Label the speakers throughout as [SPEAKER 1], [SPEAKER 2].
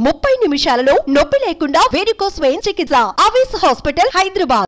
[SPEAKER 1] ముప్పై నిమిషాలలో నొప్పి లేకుండా వేడికో స్వయం చికిత్స అవేస్ హాస్పిటల్ హైదరాబాద్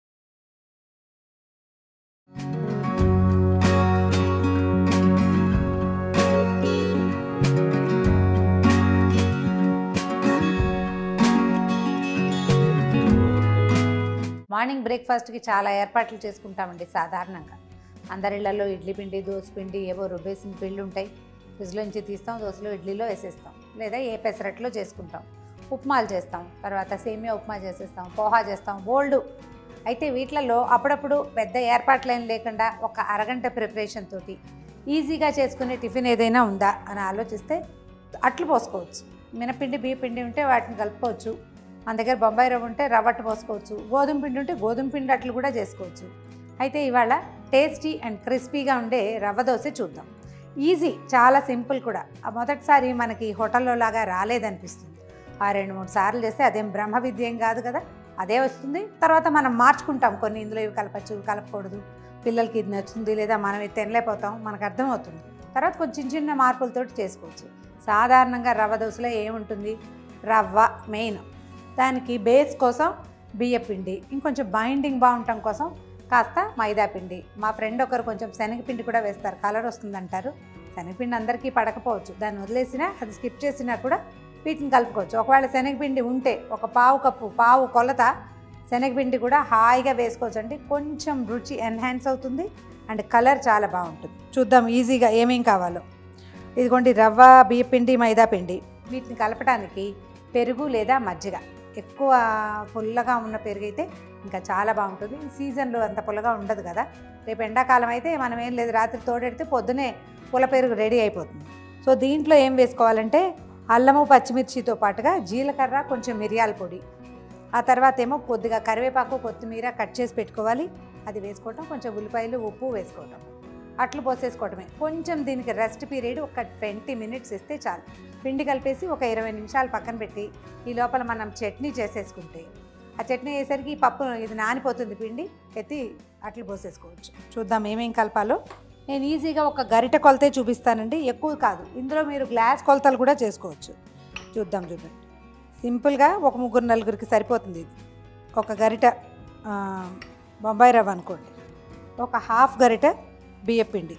[SPEAKER 2] మార్నింగ్ బ్రేక్ఫాస్ట్కి చాలా ఏర్పాట్లు చేసుకుంటామండి సాధారణంగా అందరిళ్లలో ఇడ్లీ పిండి దోశ పిండి ఏవో రుబ్బేసిన పిండి ఉంటాయి ఫ్రిడ్జ్లోంచి తీస్తాం దోశలో ఇడ్లీలో వేసేస్తాం లేదా ఏ పెసరట్లో చేసుకుంటాం ఉప్మాలు చేస్తాం తర్వాత సేమియా ఉప్మా చేసేస్తాం పోహా చేస్తాం బోల్డ్ అయితే వీటిలలో అప్పుడప్పుడు పెద్ద ఏర్పాట్లు ఏం లేకుండా ఒక అరగంట ప్రిపరేషన్ తోటి ఈజీగా చేసుకునే టిఫిన్ ఏదైనా ఉందా అని ఆలోచిస్తే అట్లు పోసుకోవచ్చు మినపిండి బియ్య పిండి ఉంటే వాటిని కలుపుకోవచ్చు మన దగ్గర బొంబాయి రవ్వ ఉంటే రవ్వట్టు పోసుకోవచ్చు గోధుమ పిండి ఉంటే గోధుమ పిండి అట్లు కూడా చేసుకోవచ్చు అయితే ఇవాళ టేస్టీ అండ్ క్రిస్పీగా ఉండే రవ్వ దోశ చూద్దాం ఈజీ చాలా సింపుల్ కూడా ఆ మొదటిసారి మనకి హోటల్లో లాగా రాలేదనిపిస్తుంది ఆ రెండు మూడు సార్లు చేస్తే అదేం బ్రహ్మ విద్య ఏం కాదు కదా అదే వస్తుంది తర్వాత మనం మార్చుకుంటాం కొన్ని ఇందులో ఇవి కలపచ్చు ఇవి కలపకూడదు పిల్లలకి ఇది నచ్చుతుంది లేదా మనం ఇది తినలేకపోతాం మనకు అర్థమవుతుంది తర్వాత కొంచెం చిన్న చిన్న మార్పులతోటి చేసుకోవచ్చు సాధారణంగా రవ్వ దోశలో ఏముంటుంది రవ్వ మెయిన్ దానికి బేస్ కోసం బియ్య పిండి ఇంకొంచెం బైండింగ్ బాగుండటం కోసం కాస్త మైదా పిండి మా ఫ్రెండ్ ఒకరు కొంచెం శనగపిండి కూడా వేస్తారు కలర్ వస్తుందంటారు శనగపిండి అందరికీ పడకపోవచ్చు దాన్ని వదిలేసినా అది స్కిప్ చేసినా కూడా వీటిని కలుపుకోవచ్చు ఒకవేళ శనగపిండి ఉంటే ఒక పావు కప్పు పావు కొలత శనగపిండి కూడా హాయిగా వేసుకోవచ్చు అండి కొంచెం రుచి ఎన్హాన్స్ అవుతుంది అండ్ కలర్ చాలా బాగుంటుంది చూద్దాం ఈజీగా ఏమేం కావాలో ఇదిగోండి రవ్వ బియ్యపిండి మైదా పిండి వీటిని కలపడానికి పెరుగు లేదా మజ్జిగ ఎక్కువ పుల్లగా ఉన్న పెరుగు అయితే ఇంకా చాలా బాగుంటుంది ఈ సీజన్లో అంత పుల్లగా ఉండదు కదా రేపు ఎండాకాలం అయితే మనం ఏం లేదు రాత్రి తోడెడితే పొద్దునే పుల్ల పెరుగు రెడీ అయిపోతుంది సో దీంట్లో ఏం వేసుకోవాలంటే అల్లము పచ్చిమిర్చితో పాటుగా జీలకర్ర కొంచెం మిరియాల పొడి ఆ తర్వాత ఏమో కొద్దిగా కరివేపాకు కొత్తిమీర కట్ చేసి పెట్టుకోవాలి అది వేసుకోవటం కొంచెం ఉల్లిపాయలు ఉప్పు వేసుకోవటం అట్లు పోసేసుకోవటమే కొంచెం దీనికి రెస్ట్ పీరియడ్ ఒక ట్వంటీ మినిట్స్ ఇస్తే చాలు పిండి కలిపేసి ఒక ఇరవై నిమిషాలు పక్కన పెట్టి ఈ లోపల మనం చట్నీ చేసేసుకుంటే ఆ చట్నీ వేసరికి ఈ పప్పు ఇది నానిపోతుంది పిండి ఎత్తి అట్లు పోసేసుకోవచ్చు చూద్దాం ఏమేం కలపాలో నేను ఈజీగా ఒక గరిట కొలతే చూపిస్తానండి ఎక్కువ కాదు ఇందులో మీరు గ్లాస్ కొలతలు కూడా చేసుకోవచ్చు చూద్దాం చూడండి సింపుల్గా ఒక ముగ్గురు నలుగురికి సరిపోతుంది ఇది ఒక గరిట ఆ, బొంబాయి రవ్వ అనుకోండి ఒక హాఫ్ గరిట బియ్యపిండి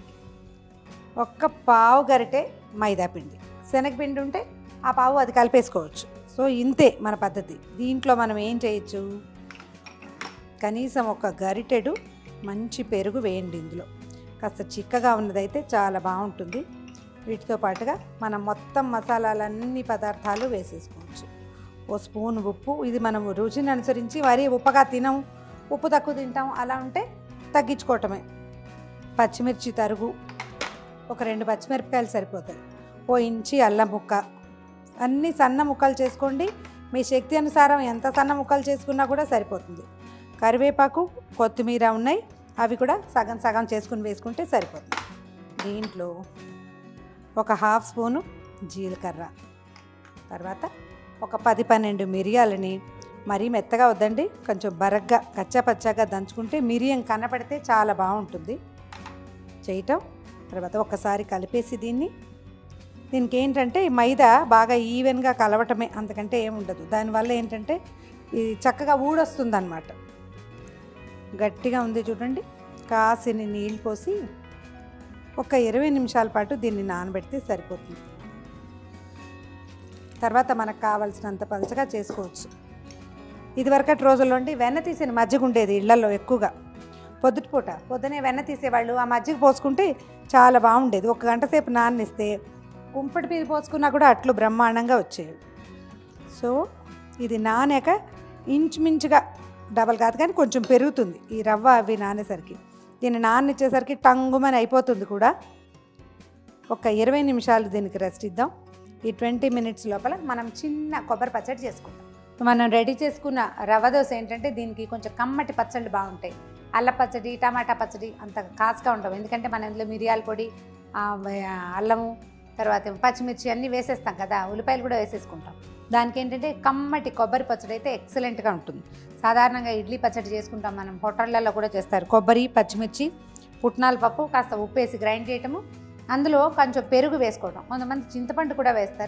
[SPEAKER 2] ఒక్క పావు గరిటె మైదా పిండి శనగపిండి ఉంటే ఆ పావు అది కలిపేసుకోవచ్చు సో ఇంతే మన పద్ధతి దీంట్లో మనం ఏం చేయొచ్చు కనీసం ఒక గరిటెడు మంచి పెరుగు వేయండి ఇందులో కాస్త చిక్కగా ఉన్నదైతే చాలా బాగుంటుంది వీటితో పాటుగా మనం మొత్తం మసాలాలన్నీ పదార్థాలు వేసేసుకోవచ్చు ఓ స్పూన్ ఉప్పు ఇది మనం రుచిని అనుసరించి మరీ ఉప్పగా తినం ఉప్పు తక్కువ తింటాం అలా ఉంటే తగ్గించుకోవటమే పచ్చిమిర్చి తరుగు ఒక రెండు పచ్చిమిరపకాయలు సరిపోతాయి ఓ ఇంచి అల్లం ముక్క అన్నీ సన్న ముక్కలు చేసుకోండి మీ శక్తి అనుసారం ఎంత సన్న ముక్కలు చేసుకున్నా కూడా సరిపోతుంది కరివేపాకు కొత్తిమీర ఉన్నాయి అవి కూడా సగం సగం చేసుకుని వేసుకుంటే సరిపోతుంది దీంట్లో ఒక హాఫ్ స్పూను జీలకర్ర తర్వాత ఒక పది పన్నెండు మిరియాలని మరీ మెత్తగా వద్దండి కొంచెం బరగ్గా కచ్చా పచ్చాగా దంచుకుంటే మిరియం కనపడితే చాలా బాగుంటుంది చేయటం తర్వాత ఒకసారి కలిపేసి దీన్ని దీనికి ఏంటంటే ఈ మైదా బాగా ఈవెన్గా కలవటమే అంతకంటే ఏముండదు దానివల్ల ఏంటంటే ఇది చక్కగా ఊడొస్తుంది అనమాట గట్టిగా ఉంది చూడండి కాసిని నీళ్ళు పోసి ఒక ఇరవై నిమిషాల పాటు దీన్ని నానబెడితే సరిపోతుంది తర్వాత మనకు కావాల్సినంత పలచగా చేసుకోవచ్చు ఇదివరకటి రోజుల్లో అండి వెన్న తీసిన మజ్జిగ ఉండేది ఇళ్లలో ఎక్కువగా పొద్దుటిపూట పొద్దునే వెన్న తీసేవాళ్ళు ఆ మజ్జిగ పోసుకుంటే చాలా బాగుండేది ఒక గంట సేపు నాన్నిస్తే కుంపటి మీద పోసుకున్నా కూడా అట్లు బ్రహ్మాండంగా వచ్చేవి సో ఇది నానాక ఇంచుమించుగా డబల్ కాదు కానీ కొంచెం పెరుగుతుంది ఈ రవ్వ అవి నానేసరికి దీన్ని నాన్నిచ్చేసరికి టంగుమని అయిపోతుంది కూడా ఒక ఇరవై నిమిషాలు దీనికి రెస్ట్ ఇద్దాం ఈ ట్వంటీ మినిట్స్ లోపల మనం చిన్న కొబ్బరి పచ్చడి చేసుకుందాం మనం రెడీ చేసుకున్న రవ్వ దోశ ఏంటంటే దీనికి కొంచెం కమ్మటి పచ్చళ్ళు బాగుంటాయి అల్ల పచ్చడి టమాటా పచ్చడి అంత కాస్గా ఉండవు ఎందుకంటే మనం ఇందులో మిరియాల పొడి ఆ, ఆ, అల్లము తర్వాత ఏమో పచ్చిమిర్చి అన్నీ వేసేస్తాం కదా ఉల్లిపాయలు కూడా వేసేసుకుంటాం దానికి ఏంటంటే కమ్మటి కొబ్బరి పచ్చడి అయితే ఎక్సలెంట్గా ఉంటుంది సాధారణంగా ఇడ్లీ పచ్చడి చేసుకుంటాం మనం హోటళ్ళల్లో కూడా చేస్తారు కొబ్బరి పచ్చిమిర్చి పుట్నాల పప్పు కాస్త ఉప్పు వేసి గ్రైండ్ చేయటము అందులో కొంచెం పెరుగు వేసుకోవడం కొంతమంది చింతపండు కూడా వేస్తారు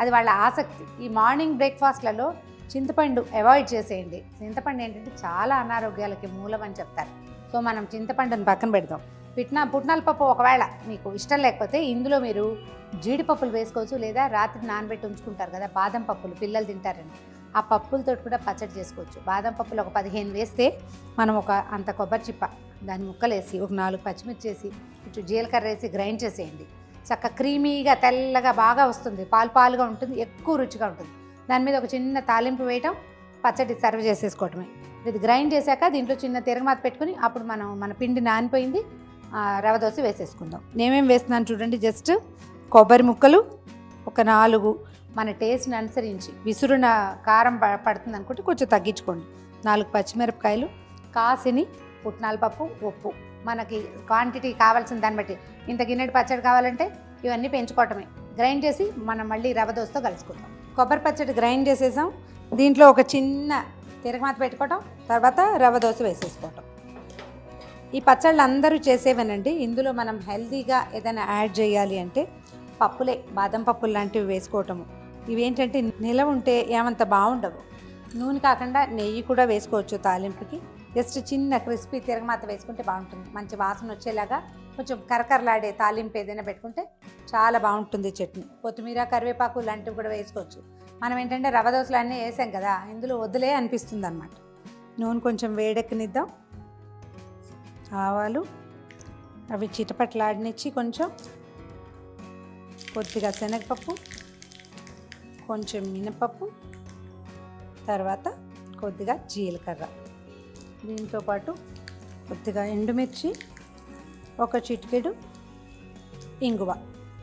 [SPEAKER 2] అది వాళ్ళ ఆసక్తి ఈ మార్నింగ్ బ్రేక్ఫాస్ట్లలో చింతపండు అవాయిడ్ చేసేయండి చింతపండు ఏంటంటే చాలా అనారోగ్యాలకి మూలం అని చెప్తారు సో మనం చింతపండుని పక్కన పెడదాం పిట్నా పుట్నాల పప్పు ఒకవేళ మీకు ఇష్టం లేకపోతే ఇందులో మీరు జీడిపప్పులు వేసుకోవచ్చు లేదా రాత్రి నానబెట్టి ఉంచుకుంటారు కదా బాదం పప్పులు పిల్లలు తింటారని ఆ పప్పులతో కూడా పచ్చడి చేసుకోవచ్చు బాదం పప్పులు ఒక పదిహేను వేస్తే మనం ఒక అంత కొబ్బరి చిప్ప దాని ముక్కలేసి ఒక నాలుగు పచ్చిమిర్చి వేసి కొంచెం జీలకర్ర వేసి గ్రైండ్ చేసేయండి చక్క క్రీమీగా తెల్లగా బాగా వస్తుంది పాలు పాలుగా ఉంటుంది ఎక్కువ రుచిగా ఉంటుంది దాని మీద ఒక చిన్న తాలింపు వేయటం పచ్చడి సర్వ్ చేసేసుకోవటమే ఇది గ్రైండ్ చేశాక దీంట్లో చిన్న తిరగమాత పెట్టుకుని అప్పుడు మనం మన పిండి నానిపోయింది ఆ, రవ దోశ వేసేసుకుందాం నేనేం వేస్తున్నాను చూడండి జస్ట్ కొబ్బరి ముక్కలు ఒక నాలుగు మన టేస్ట్ని అనుసరించి విసురున కారం ప- పడుతుంది అనుకుంటే కొంచెం తగ్గించుకోండి నాలుగు పచ్చిమిరపకాయలు కాసిని పుట్నాల పప్పు ఉప్పు మనకి క్వాంటిటీ కావాల్సిన దాన్ని బట్టి ఇంత గిన్నెడు పచ్చడి కావాలంటే ఇవన్నీ పెంచుకోవటమే గ్రైండ్ చేసి మనం మళ్ళీ రవ దోశతో కలుసుకుందాం కొబ్బరి పచ్చడి గ్రైండ్ చేసేసాం దీంట్లో ఒక చిన్న తిరగమాత పెట్టుకోవటం తర్వాత రవ దోశ వేసేసుకోవటం ఈ పచ్చళ్ళు అందరూ చేసేవనండి ఇందులో మనం హెల్తీగా ఏదైనా యాడ్ చేయాలి అంటే పప్పులే బాదం పప్పులు లాంటివి వేసుకోవటము ఇవేంటంటే నిలవ ఉంటే ఏమంత బాగుండవు నూనె కాకుండా నెయ్యి కూడా వేసుకోవచ్చు తాలింపుకి జస్ట్ చిన్న క్రిస్పీ తిరగమాత వేసుకుంటే బాగుంటుంది మంచి వాసన వచ్చేలాగా కొంచెం కరకరలాడే తాలింపు ఏదైనా పెట్టుకుంటే చాలా బాగుంటుంది చట్నీ కొత్తిమీర కరివేపాకు లాంటివి కూడా వేసుకోవచ్చు మనం ఏంటంటే రవ దోశలు అన్నీ వేసాం కదా ఇందులో వదిలే అనిపిస్తుంది అనమాట నూనె కొంచెం వేడెక్కనిద్దాం ఆవాలు అవి చిటపట్లాడనిచ్చి కొంచెం కొద్దిగా శనగపప్పు కొంచెం మినపప్పు తర్వాత కొద్దిగా జీలకర్ర దీంతో పాటు కొద్దిగా ఎండుమిర్చి ఒక చిటికెడు ఇంగువ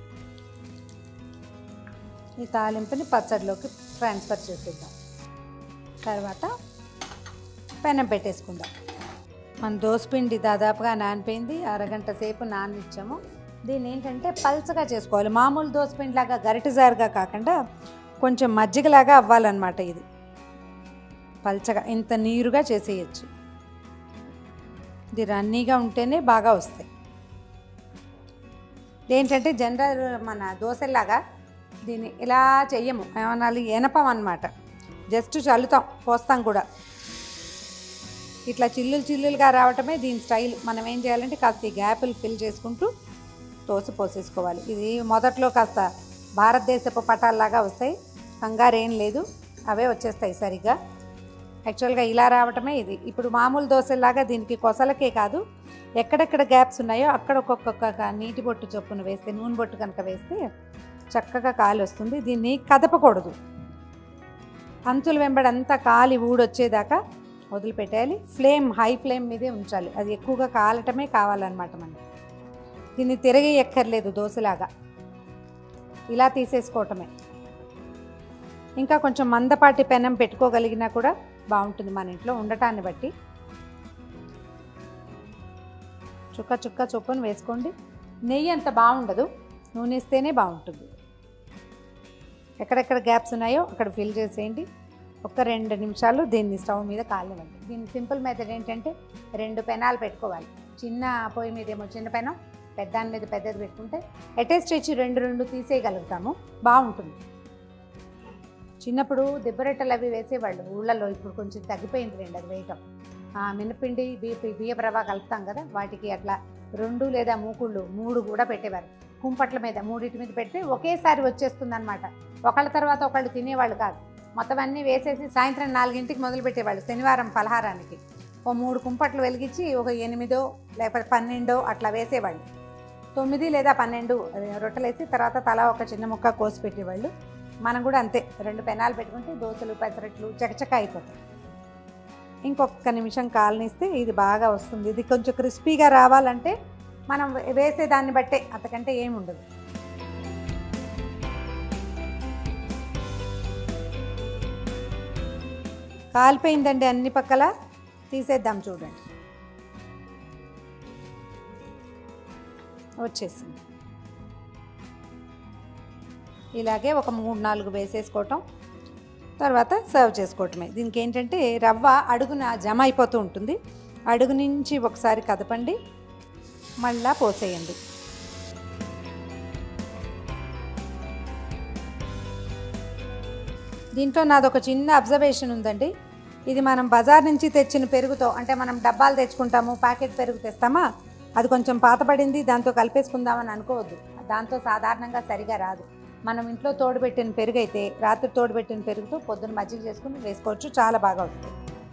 [SPEAKER 2] ఈ తాలింపుని పచ్చడిలోకి ట్రాన్స్ఫర్ చేసేద్దాం తర్వాత పెనం పెట్టేసుకుందాం మన దోసపిండి దాదాపుగా నానిపోయింది అరగంట సేపు నాననిచ్చాము దీన్ని ఏంటంటే పల్చగా చేసుకోవాలి మామూలు దోసపిండి లాగా గరిటెజారుగా కాకుండా కొంచెం మజ్జిగలాగా అవ్వాలన్నమాట ఇది పల్చగా ఇంత నీరుగా చేసేయచ్చు ఇది రన్నీగా ఉంటేనే బాగా వస్తాయి ఏంటంటే జనరల్ మన దోశలాగా దీన్ని ఇలా చెయ్యము ఏమనాలి ఎనపం అనమాట జస్ట్ చల్లుతాం పోస్తాం కూడా ఇట్లా చిల్లులు చిల్లులుగా రావటమే దీని స్టైల్ మనం ఏం చేయాలంటే కాస్త ఈ గ్యాపులు ఫిల్ చేసుకుంటూ తోసి పోసేసుకోవాలి ఇది మొదట్లో కాస్త భారతదేశపు పటాల్లాగా వస్తాయి కంగారేం లేదు అవే వచ్చేస్తాయి సరిగ్గా యాక్చువల్గా ఇలా రావటమే ఇది ఇప్పుడు మామూలు దోశలాగా దీనికి కొసలకే కాదు ఎక్కడెక్కడ గ్యాప్స్ ఉన్నాయో అక్కడ ఒక్కొక్క నీటి బొట్టు చొప్పున వేస్తే నూనె బొట్టు కనుక వేస్తే చక్కగా కాలి వస్తుంది దీన్ని కదపకూడదు అంచుల వెంబడంతా కాలి ఊడొచ్చేదాకా వదిలిపెట్టేయాలి ఫ్లేమ్ హై ఫ్లేమ్ మీదే ఉంచాలి అది ఎక్కువగా కాలటమే కావాలన్నమాట మనకి దీన్ని తిరిగి ఎక్కర్లేదు దోశలాగా ఇలా తీసేసుకోవటమే ఇంకా కొంచెం మందపాటి పెనం పెట్టుకోగలిగినా కూడా బాగుంటుంది మన ఇంట్లో ఉండటాన్ని బట్టి చుక్క చుక్క చొప్పున వేసుకోండి నెయ్యి అంత బాగుండదు నూనె ఇస్తేనే బాగుంటుంది ఎక్కడెక్కడ గ్యాప్స్ ఉన్నాయో అక్కడ ఫిల్ చేసేయండి ఒక రెండు నిమిషాలు దీన్ని స్టవ్ మీద కాలనివ్వండి దీని సింపుల్ మెథడ్ ఏంటంటే రెండు పెనాలు పెట్టుకోవాలి చిన్న పొయ్యి మీద ఏమో చిన్న పెనం పెద్దాని మీద పెద్దది పెట్టుకుంటే అటెస్ట్ ఇచ్చి రెండు రెండు తీసేయగలుగుతాము బాగుంటుంది చిన్నప్పుడు దిబ్బరొట్టెలు అవి వేసేవాళ్ళు ఊళ్ళలో ఇప్పుడు కొంచెం తగ్గిపోయింది రండి అది వేయటం ఆ మినపిండి బియ్య బియ్యపు రవ్వ కలుపుతాం కదా వాటికి అట్లా రెండు లేదా మూకుళ్ళు మూడు కూడా పెట్టేవారు కుంపట్ల మీద మూడింటి మీద పెడితే ఒకేసారి వచ్చేస్తుంది అనమాట ఒకళ్ళ తర్వాత ఒకళ్ళు తినేవాళ్ళు కాదు మొత్తం అన్నీ వేసేసి సాయంత్రం నాలుగింటికి మొదలు పెట్టేవాళ్ళు శనివారం పలహారానికి ఓ మూడు కుంపట్లు వెలిగించి ఒక ఎనిమిదో లేకపోతే పన్నెండో అట్లా వేసేవాళ్ళు తొమ్మిది లేదా పన్నెండు అది రొట్టెలు వేసి తర్వాత తలా ఒక చిన్న ముక్క కోసి పెట్టేవాళ్ళు మనం కూడా అంతే రెండు పెనాలు పెట్టుకుంటే దోశలు పెసరట్లు చకచక అయిపోతాయి ఇంకొక నిమిషం కాలనిస్తే ఇది బాగా వస్తుంది ఇది కొంచెం క్రిస్పీగా రావాలంటే మనం వేసే దాన్ని బట్టే అంతకంటే ఏమి ఉండదు కాలిపోయిందండి అన్ని పక్కల తీసేద్దాం చూడండి వచ్చేసింది ఇలాగే ఒక మూడు నాలుగు వేసేసుకోవటం తర్వాత సర్వ్ చేసుకోవటమే దీనికి ఏంటంటే రవ్వ అడుగున జమ అయిపోతూ ఉంటుంది అడుగు నుంచి ఒకసారి కదపండి మళ్ళా పోసేయండి దీంట్లో నాదొక చిన్న అబ్జర్వేషన్ ఉందండి ఇది మనం బజార్ నుంచి తెచ్చిన పెరుగుతో అంటే మనం డబ్బాలు తెచ్చుకుంటాము ప్యాకెట్ పెరుగు తెస్తామా అది కొంచెం పాతపడింది దాంతో కలిపేసుకుందామని అనుకోవద్దు దాంతో సాధారణంగా సరిగా రాదు మనం ఇంట్లో తోడుపెట్టిన పెరుగు అయితే రాత్రి తోడుపెట్టిన పెరుగుతో పొద్దున్న మజ్జిగ చేసుకుని వేసుకోవచ్చు చాలా బాగా వస్తుంది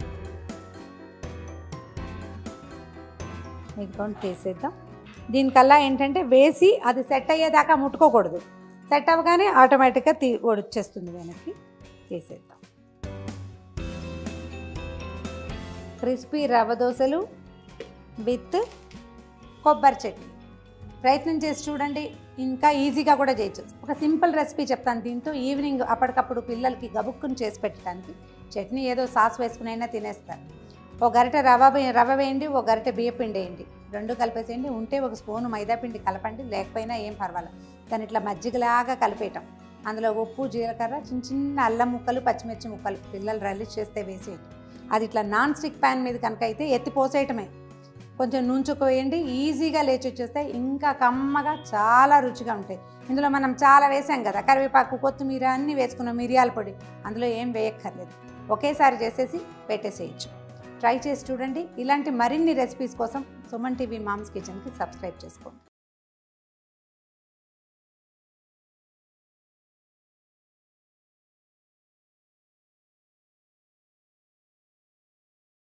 [SPEAKER 2] మీకు కౌంట్ చేసేద్దాం దీనికల్లా ఏంటంటే వేసి అది సెట్ అయ్యేదాకా ముట్టుకోకూడదు సెట్ అవ్వగానే ఆటోమేటిక్గా తీ వచ్చేస్తుంది వెనక్కి తీసేద్దాం క్రిస్పీ రవ్వ దోశలు విత్ కొబ్బరి చట్నీ ప్రయత్నం చేసి చూడండి ఇంకా ఈజీగా కూడా చేయొచ్చు ఒక సింపుల్ రెసిపీ చెప్తాను దీంతో ఈవినింగ్ అప్పటికప్పుడు పిల్లలకి గబుక్కుని చేసి పెట్టడానికి చట్నీ ఏదో సాస్ వేసుకునైనా తినేస్తారు ఒక గరిటె రవ్వ వే- రవ్వ వేయండి ఒక గరిటె బియ్య పిండి వేయండి రెండు కలిపేసేయండి ఉంటే ఒక స్పూన్ మైదా పిండి కలపండి లేకపోయినా ఏం పర్వాలేదు దాని ఇట్లా మజ్జిగలాగా కలిపేయటం అందులో ఉప్పు జీలకర్ర చిన్న చిన్న అల్లం ముక్కలు పచ్చిమిర్చి ముక్కలు పిల్లలు రలీజ్ చేస్తే వేసేయండి అది ఇట్లా నాన్ స్టిక్ ప్యాన్ మీద కనుక అయితే ఎత్తి పోసేయటమే కొంచెం నూంచుకు వేయండి ఈజీగా లేచి వచ్చేస్తే ఇంకా కమ్మగా చాలా రుచిగా ఉంటాయి ఇందులో మనం చాలా వేసాం కదా కరివేపాకు కొత్తిమీర అన్నీ వేసుకున్నాం మిరియాల పొడి అందులో ఏం వేయక్కర్లేదు ఒకేసారి చేసేసి పెట్టేసేయచ్చు ట్రై చేసి చూడండి ఇలాంటి మరిన్ని రెసిపీస్ కోసం సుమన్ టీవీ మామ్స్ కిచెన్కి సబ్స్క్రైబ్ చేసుకోండి